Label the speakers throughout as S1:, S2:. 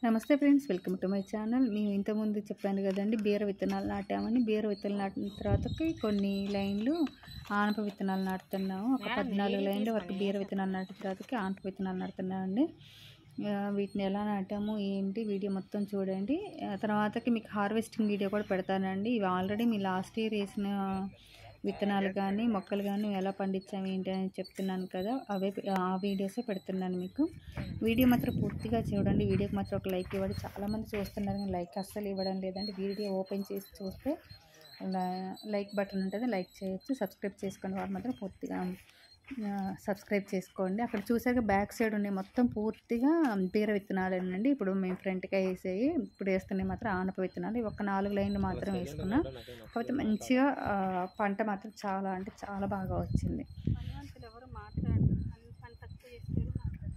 S1: నమస్తే friends welcome to my channel మేము ఇంతకుముందు చెప్పాను కదండి బీర విత్తనాలు నాటామని బీర విత్తనాలు నాటిన తర్వాతకి కొన్ని లైన్లు ఆనప విత్తనాలు నాటుతున్నాము ఒక పద్నాలుగు లైన్లు వరకు బీర విత్తనాలు నాటిన తర్వాతకి ఆనప విత్తనాలు నాటుతున్నామండి ఆ, వీటిని ఎలా నాటాము ఏంటి వీడియో మొత్తం చూడండి ఆ తర్వాతకి మీకు హార్వెస్టింగ్ వీడియో కూడా పెడతానండి ఇవి ఆల్రెడీ మీ లాస్ట్ ఇయర్ వేసిన విత్తనాలు కానీ మొక్కలు కానీ ఎలా పండించాము ఏంటి అని చెప్తున్నాను కదా అవే ఆ వీడియోసే పెడుతున్నాను మీకు వీడియో మాత్రం పూర్తిగా చూడండి వీడియోకి మాత్రం ఒక లైక్ ఇవ్వండి చాలామంది చూస్తున్నారు కానీ లైక్ అస్సలు ఇవ్వడం లేదండి వీడియో ఓపెన్ చేసి చూస్తే ల- లైక్ బటన్ ఉంటుంది లైక్ చేయొచ్చు సబ్స్క్రైబ్ చేసుకోండి వాళ్ళు మాత్రం పూర్తిగా ఆ, సబ్స్క్రైబ్ చేసుకోండి అక్కడ చూసాక బ్యాక్ సైడ్ ఉన్నాయి మొత్తం పూర్తిగా బీర విత్తనాలేనండి ఇప్పుడు మేము ఫ్రంట్గా వేసేవి ఇప్పుడు వేస్తున్నాయి మాత్రం ఆనప విత్తనాలు ఇవి ఒక నాలుగు లైన్లు మాత్రం వేసుకున్నాం కాకపోతే మంచిగా ఆ, పంట మాత్రం చాలా అంటే చాలా బాగా వచ్చింది
S2: పనివంతులు ఎవరు మాట్లాడరు పని పని తక్కువ చేస్తే మాట్లాడరు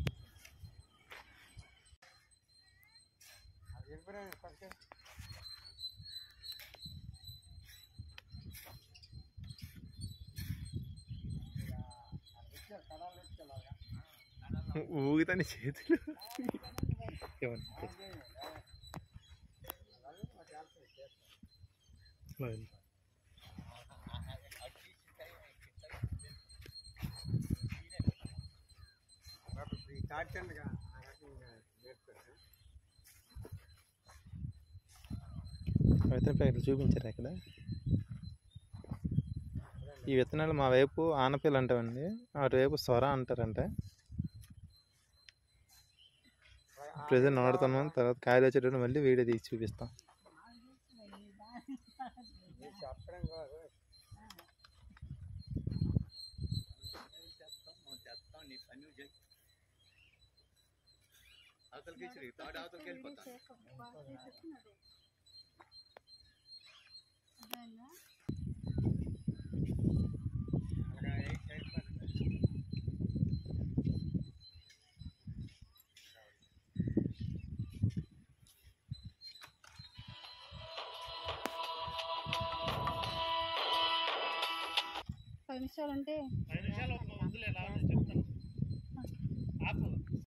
S3: ఊగుతాని చేతులు ఏమన్నా మరి. విత్తన ప్యాకెట్లు చూపించారు ఇక్కడ ఈ విత్తనాలు మా వైపు ఆనపిల్ల అంటామండి అటువైపు సొర అంటారంట ప్రజెంట్ నాడుతున్నాం తర్వాత కాయలు వచ్చేటప్పుడు మళ్ళీ వీడియో తీసి చూపిస్తాం
S2: పది నిమిషాలు అంటే